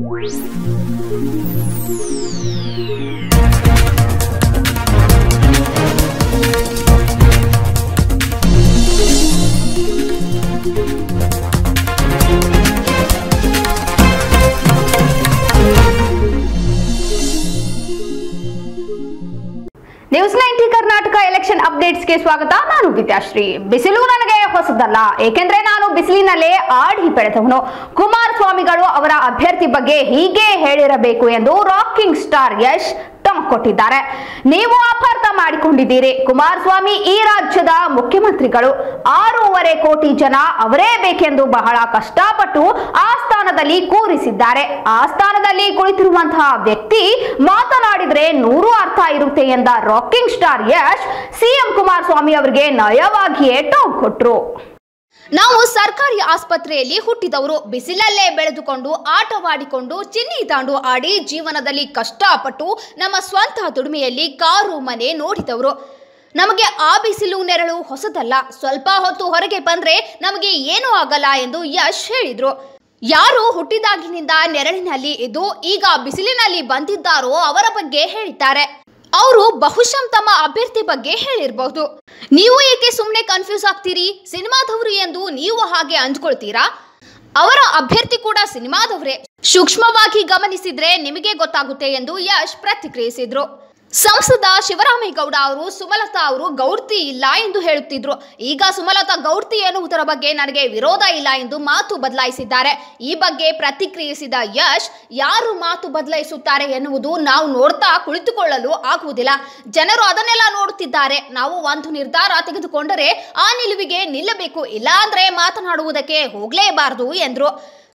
news ninety Karnataka election ಅಪ್ಡೇಟ್ಸ್ಗೆ ಸ್ವಾಗತ ನಾನು ವಿದ್ಯಾಶ್ರೀ ಬಿಸಿಲು ನನಗೆ ಹೊಸದಲ್ಲ ಏಕೆಂದ್ರೆ ನಾನು ಬಿಸಿಲಿನಲ್ಲೇ ಆಡಿ ಬೆಳೆದವನು ಕುಮಾರಸ್ವಾಮಿಗಳು ಅವರ ಅಭ್ಯರ್ಥಿ ಬಗ್ಗೆ ಹೀಗೆ ಹೇಳಿರಬೇಕು ಎಂದು ರಾಕಿಂಗ್ ಸ್ಟಾರ್ ಯಶ್ ಟಮ್ ಕೊಟ್ಟಿದ್ದಾರೆ ನೀವು ಅಪಾರ್ಥ ಮಾಡಿಕೊಂಡಿದ್ದೀರಿ ಕುಮಾರಸ್ವಾಮಿ ಈ ರಾಜ್ಯದ ಮುಖ್ಯಮಂತ್ರಿಗಳು ಆರೂವರೆ ಕೋಟಿ ಜನ ಅವರೇ ಬೇಕೆಂದು ಬಹಳ ಕಷ್ಟಪಟ್ಟು ಆ ಸ್ಥಾನದಲ್ಲಿ ಕೂರಿಸಿದ್ದಾರೆ ಆ ಸ್ಥಾನದಲ್ಲಿ ಕುಳಿತಿರುವಂತಹ ವ್ಯಕ್ತಿ ಮಾತನಾಡಿದ್ರೆ ನೂರು ಅರ್ಥ ಇರುತ್ತೆ ಎಂದ rocking star Yash CM Kumaraswamy ಅವರಿಗೆ ನಯವಾಗಿಯೇ ಟಾಂಗ್ ಕೊಟ್ರು ನಾವು ಸರ್ಕಾರಿ ಆಸ್ಪತ್ರೆಯಲ್ಲಿ ಹುಟ್ಟಿದವರು ಬಿಸಿಲಲ್ಲೇ ಬೆಳೆದುಕೊಂಡು ಆಟವಾಡಿಕೊಂಡು ಚಿನ್ನಿ ತಾಂಡು ಆಡಿ ಜೀವನದಲ್ಲಿ ಕಷ್ಟಪಟ್ಟು ನಮ್ಮ ಸ್ವಂತ ದುಡಿಮೆಯಲ್ಲಿ ಕಾರು ಮನೆ ನೋಡಿದವರು ನಮಗೆ ಆ ಬಿಸಿಲು ನೆರಳು ಹೊಸದಲ್ಲ ಸ್ವಲ್ಪ ಹೊತ್ತು ಹೊರಗೆ ಬಂದ್ರೆ ನಮಗೆ ಏನೂ ಆಗಲ್ಲ ಎಂದು ಯಶ್ ಹೇಳಿದ್ರು ಯಾರು ಹುಟ್ಟಿದಾಗಿನಿಂದ ನೆರಳಿನಲ್ಲಿ ಇದ್ದು ಈಗ ಬಿಸಿಲಿನಲ್ಲಿ ಬಂದಿದ್ದಾರೋ ಅವರ ಬಗ್ಗೆ ಹೇಳಿದ್ದಾರೆ ಅವರು ಬಹುಶಃ ತಮ್ಮ ಅಭ್ಯರ್ಥಿ ಬಗ್ಗೆ ಹೇಳಿರಬಹುದು ನೀವು ಏಕೆ ಸುಮ್ಮನೆ ಕನ್ಫ್ಯೂಸ್ ಆಗ್ತೀರಿ ಸಿನಿಮಾದವರು ಎಂದು ನೀವು ಹಾಗೆ ಅಂದ್ಕೊಳ್ತೀರಾ ಅವರ ಅಭ್ಯರ್ಥಿ ಕೂಡ ಸಿನಿಮಾದವರೇ ಸೂಕ್ಷ್ಮವಾಗಿ ಗಮನಿಸಿದ್ರೆ ನಿಮಗೆ ಗೊತ್ತಾಗುತ್ತೆ ಎಂದು ಯಶ್ ಪ್ರತಿಕ್ರಿಯಿಸಿದ್ರು ಸಂಸದ ಶಿವರಾಮೇಗೌಡ ಅವರು ಸುಮಲತಾ ಅವರು ಗೌಡ್ತಿ ಇಲ್ಲ ಎಂದು ಹೇಳುತ್ತಿದ್ರು ಈಗ ಸುಮಲತಾ ಗೌಡ್ತಿ ಎನ್ನುವುದರ ಬಗ್ಗೆ ನನಗೆ ವಿರೋಧ ಇಲ್ಲ ಎಂದು ಮಾತು ಬದಲಾಯಿಸಿದ್ದಾರೆ ಈ ಬಗ್ಗೆ ಪ್ರತಿಕ್ರಿಯಿಸಿದ ಯಶ್ ಯಾರು ಮಾತು ಬದಲಾಯಿಸುತ್ತಾರೆ ಎನ್ನುವುದು ನಾವು ನೋಡ್ತಾ ಕುಳಿತುಕೊಳ್ಳಲು ಆಗುವುದಿಲ್ಲ ಜನರು ಅದನ್ನೆಲ್ಲ ನೋಡುತ್ತಿದ್ದಾರೆ ನಾವು ಒಂದು ನಿರ್ಧಾರ ತೆಗೆದುಕೊಂಡರೆ ಆ ನಿಲುವಿಗೆ ನಿಲ್ಲಬೇಕು ಇಲ್ಲ ಅಂದ್ರೆ ಮಾತನಾಡುವುದಕ್ಕೆ ಹೋಗಲೇಬಾರದು ಎಂದ್ರು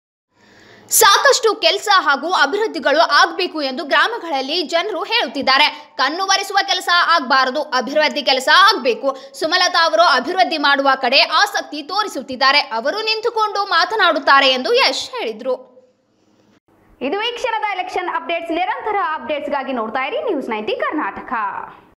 ಸಾಕಷ್ಟು ಕೆಲಸ ಹಾಗೂ ಅಭಿವೃದ್ಧಿಗಳು ಆಗಬೇಕು ಎಂದು ಗ್ರಾಮಗಳಲ್ಲಿ ಜನರು ಹೇಳುತ್ತಿದ್ದಾರೆ ಕಣ್ಣು ಒರೆಸುವ ಕೆಲಸ ಆಗಬಾರದು ಅಭಿವೃದ್ಧಿ ಕೆಲಸ ಆಗಬೇಕು ಸುಮಲತಾ ಅವರು ಅಭಿವೃದ್ಧಿ ಮಾಡುವ ಕಡೆ ಆಸಕ್ತಿ ತೋರಿಸುತ್ತಿದ್ದಾರೆ ಅವರು ನಿಂತುಕೊಂಡು ಮಾತನಾಡುತ್ತಾರೆ ಎಂದು ಯಶ್ ಹೇಳಿದ್ರು ಇದು ಈ ಕ್ಷಣದ ಎಲೆಕ್ಷನ್ ಅಪ್ಡೇಟ್ಸ್ ನಿರಂತರ ಅಪ್ಡೇಟ್ಸ್ಗಾಗಿ ನೋಡ್ತಾ ಇರಿ ನ್ಯೂಸ್ ನೈಂಟಿ ಕರ್ನಾಟಕ